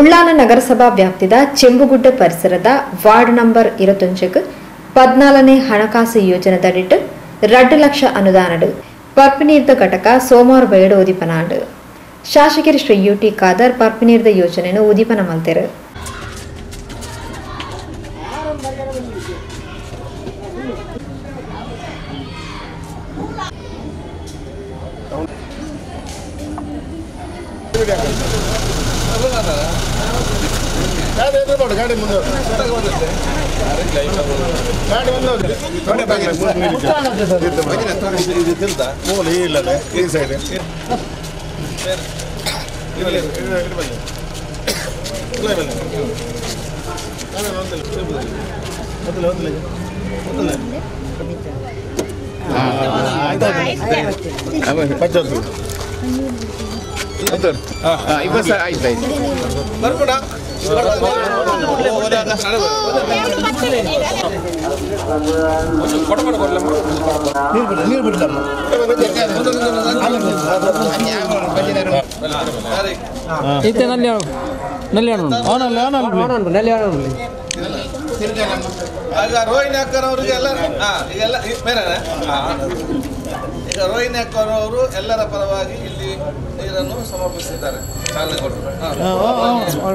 ಉಳ್ಳಾಲ ನಗರಸಭಾ ವ್ಯಾಪ್ತಿದ ಚೆಂಬುಗುಡ್ಡ ಪರಿಸರದ ward number ಇರತ್ತೊಂಜಕ್ ಪದ್ನಾಲನೇ ಹಣಕಾಸು ಯೋಜನೆದಡಿಟ್ ರಡ್ಡು ಲಕ್ಷ ಅನುದಾನಡ್ ಪರ್ಪಿನೀರ್ದ ಘಟಕ ಸೋಮವಾರ ಬಯಡು ಉದಿಪನಾಡ್ ಶಾಸಕರು ಶ್ರೀ ಯುಟಿ ಖಾದರ್ ಪರ್ಪಿನೀರ್ದ ಯೋಜನೆಯನ್ನು ಉದಿಪನ ಮಲ್ತೆರು ಗಾಡಿ ಎದುರು ನೋಡು ಗಾಡಿ ಮುಂದೆ ಹೋಗ್ಲಿ. ಗಾಡಿ ಮುಂದೆ ಹೋಗ್ಲಿ. ಮೂಲೆ ಈ ಇಲ್ಲದೆ ಈ ಸೈಡ್ ಪಂಚಾಯತ್ ನೀರು ಬಿಡ್ಲಮ್ಮ ಇತ್ತೆ ನಲ್ಲಿ ನಲ್ಲಿ ಹಣ್ಣು ಅವನಲ್ಲ ಅವನಲ್ಲ ನಲ್ಲಿ ಹಣ್ಣು ಆಗ ರೋಹಿಣಿ ಅಕ್ಕನವರಿಗೆ ಎಲ್ಲ ಹಾ ಈಗೆಲ್ಲ ಈ- ಬೇರೆನಾ? ಹಾ. ಈಗ ರೋಹಿಣಿ ಅಕ್ಕನವರು ಎಲ್ಲರ ಪರವಾಗಿ ಇಲ್ಲಿ ನೀರನ್ನು ಸಮರ್ಪಿಸಿದ್ದಾರೆ ಚಾಲನೆ ಕೊಟ್ಟರು ಹಾ.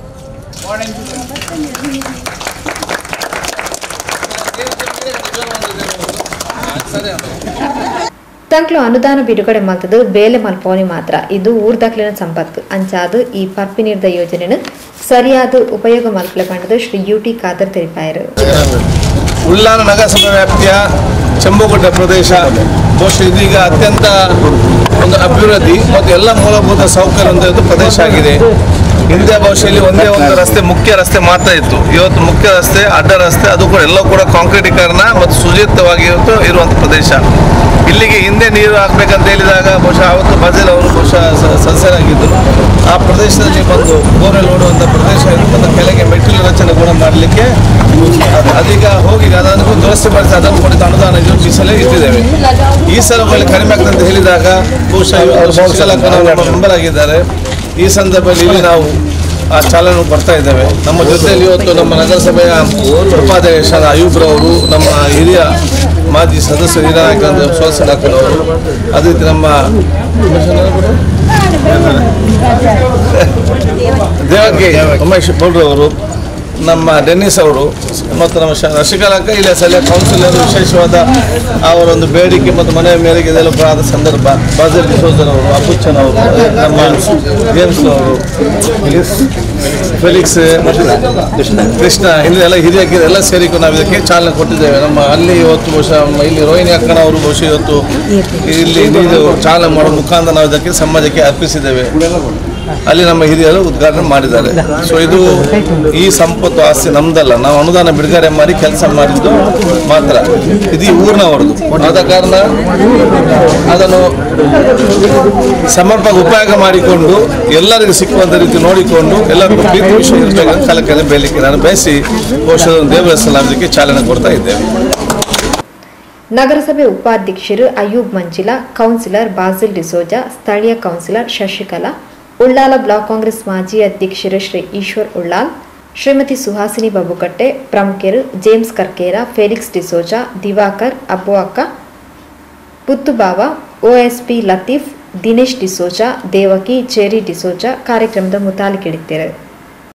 ಹಾ, ಸರಿ ಅಮ್ಮ. ತಂಕ್ಲು ಅನುದಾನ ಬಿಡುಗಡೆ ಮಲ್ತದು ಬೇಲೆ ಮಲ್ಪೋನಿ ಮಾತ್ರ ಇದು ಊರ್ದಾಕ್ಲಿನ ಸಂಪತ್ತು ಅಂಚಾದು ಈ ಪರ್ಪಿನೀರ್ದ ಯೋಜನೆಯನ್ನು ಸರಿಯಾದ ಉಪಯೋಗ ಮಲ್ಪಲೆ ಪಂಡದು ಶ್ರೀ ಯುಟಿ ಖಾದರ್ ತೆರಿಪಾಯರು ಉಳ್ಳಾಲ ನಗರಸಭಾ ವ್ಯಾಪ್ತಿಯ ಚೆಂಬುಗುಡ್ಡ ಪ್ರದೇಶ ಬಹುಶಃ ಇದೀಗ ಅತ್ಯಂತ ಒಂದು ಅಭಿವೃದ್ಧಿ ಮತ್ತು ಎಲ್ಲ ಮೂಲಭೂತ ಸೌಕರ್ಯ ಹೊಂದಿದ ಪ್ರದೇಶ ಆಗಿದೆ ಹಿಂದೆ ಬಹುಶಃ ಇಲ್ಲಿ ಒಂದೇ ಒಂದು ರಸ್ತೆ ಮುಖ್ಯ ರಸ್ತೆ ಮಾತ್ರ ಇತ್ತು ಇವತ್ತು ಮುಖ್ಯ ರಸ್ತೆ ಅಡ್ಡ ರಸ್ತೆ ಅದು ಕೂಡ ಎಲ್ಲವೂ ಕೂಡ ಕಾಂಕ್ರೀಟೀಕರಣ ಮತ್ತು ಸುಜಿತವಾಗಿ ಇವತ್ತು ಇರುವಂಥ ಪ್ರದೇಶ ಇಲ್ಲಿಗೆ ಹಿಂದೆ ನೀರು ಹಾಕ್ಬೇಕಂತ ಹೇಳಿದಾಗ ಬಹುಶಃ ಅವತ್ತು ಬಜೆಲ್ ಅವರು ಬಹುಶಃ ಸ- ಸದಸ್ಯರಾಗಿದ್ದರು ಆ ಪ್ರದೇಶದಲ್ಲಿ ಬಂದು ಬೋರ್ವೆಲ್ ಓಡುವಂಥ ಪ್ರದೇಶ ಇತ್ತು ಮತ್ತು ಕೆಳಗೆ ಮೆಟ್ಟಿಲು ರಚನೆ ಕೂಡ ಮಾಡಲಿಕ್ಕೆ ಅದು- ಅದೀಗ ಹೋಗಿ ಅದನ್ನು ದುರಸ್ತಿ ಮಾಡಿಸಿ ಅದನ್ನು ಕೊಡಿದ ಅನುದಾನ ಯೋಚಿಸಲೇ ಇಟ್ಟಿದ್ದೇವೆ ಈ ಸಲುವಾಗಿ ಕಡಿಮೆ ಆಗ್ತದೆ ಅಂತ ಹೇಳಿದಾಗ ಬಹುಶಃ ಇವತ್ತು ಶಶಿಕಲಾ ಮೆಂಬರ್ ಆಗಿದ್ದಾರೆ ಈ ಸಂದರ್ಭದಲ್ಲಿ ಇಲ್ಲಿ ನಾವು ಆ ಚಾಲನೆ ಬರ್ತಾ ಇದ್ದೇವೆ ನಮ್ಮ ಜೊತೆಯಲ್ಲಿ ಇವತ್ತು ನಮ್ಮ ನಗರಸಭೆಯ ಉಪಾಧ್ಯಕ್ಷರಾದ ಅಯೂಬ್ರವರು ನಮ್ಮ ಹಿರಿಯ ಮಾಜಿ ಸದಸ್ಯರು ಹಿರಿಯ ಸೋಸಡಾಕನವರು ಅದೇ ರೀತಿ ನಮ್ಮ ದೇವಕ್ಕೆ ಉಮೇಶ್ ಅವರು ನಮ್ಮ ಡೆನ್ನಿಸ್ ಅವರು ಮತ್ತು ನಮ್ಮ ಶ- ಶಶಿಕಲಾಕ ಇಲ್ಲಿ ಸಲ ಕೌನ್ಸಿಲರ್ ವಿಶೇಷವಾದ ಅವರ ಒಂದು ಬೇಡಿಕೆ ಮತ್ತು ಮನೆಯ ಮೇರೆಗೆ ಇದೆಲ್ಲ ಆದ ಸಂದರ್ಭ ಬಾಜಲ್ ಡಿಸೋಜನ್ ಅವರು ಅಬುಚ್ಚನ್ ಅವರು ನಮ್ಮ ಜೇಮ್ಸ್ ಅವರು ಫೆಲಿಕ್ಸ್ ಮತ್ತು ಕೃಷ್ಣ ಇಲ್ಲಿ ಎಲ್ಲ ಹಿರಿಯ ಕಿರಿಯ ಎಲ್ಲ ಸೇರಿಕೊಂಡು ನಾವು ಇದಕ್ಕೆ ಚಾಲನೆ ಕೊಟ್ಟಿದ್ದೇವೆ ನಮ್ಮ ಅಲ್ಲಿ ಇವತ್ತು ಬಹುಶಃ ನಮ್ಮ ಇಲ್ಲಿ ರೋಹಿಣಿ ಅಕ್ಕನವರು ಬಹುಶಃ ಇವತ್ತು ಇಲ್ಲಿ ನೀರು ಚಾಲನೆ ಮಾಡುವ ಮುಖಾಂತರ ನಾವು ಇದಕ್ಕೆ ಸಮಾಜಕ್ಕೆ ಅರ್ಪಿಸಿದ್ದೇವೆ ಅಲ್ಲಿ ನಮ್ಮ ಹಿರಿಯರು ಉದ್ಘಾಟನೆ ಮಾಡಿದ್ದಾರೆ ಸೊ ಇದು ಈ ಸಂಪತ್ತು ಆಸ್ತಿ ನಮ್ದಲ್ಲ ನಾವು ಅನುದಾನ ಬಿಡುಗಡೆ ಮಾಡಿ ಕೆಲಸ ಮಾಡಿದ್ದು ಮಾತ್ರ ಇದು ಈ ಊರಿನವರದು ಆದ ಕಾರಣ ಅದನ್ನು ಸಮರ್ಪಕ ಉಪಯೋಗ ಮಾಡಿಕೊಂಡು ಎಲ್ಲರಿಗೂ ಸಿಕ್ಕುವಂತ ರೀತಿ ನೋಡಿಕೊಂಡು ಎಲ್ಲರಿಗೂ ಪ್ರೀತಿ ವಿಷಯ ಇರಬೇಕಂತ ಕಲಕಲೆ ಬೇಲಿಕ್ಕೆ ನಾನು ಬಯಸಿ ಬಹುಶಃ ಒಂದು ದೇವರ ಸಲಾಮಕ್ಕೆ ಚಾಲನೆ ಕೊಡ್ತಾ ಇದ್ದೇವೆ ನಗರಸಭೆ ಉಪಾಧ್ಯಕ್ಷರು ಅಯೂಬ್ ಮಂಜಿಲಾ ಕೌನ್ಸಿಲರ್ ಬಾಜಿಲ್ ಡಿಸೋಜಾ ಸ್ಥಳೀಯ councillor Shashikala Ullal block Congress ಮಾಜಿ ಅಧ್ಯಕ್ಷರು ಶ್ರೀ ಈಶ್ವರ್ ಉಳ್ಳಾಲ್ ಶ್ರೀಮತಿ ಸುಹಾಸಿನಿ ಬಬುಕಟ್ಟೆ ಪ್ರಮುಖರು James Karkera Felix D'Souza Diwakar Abbuakka Puttubava OSP Latif Dinesh D'Souza Devaki Jerry D'Souza ಕಾರ್ಯಕ್ರಮದ ಮುತಾಲಿಕೆಡಿದ್ದಾರೆ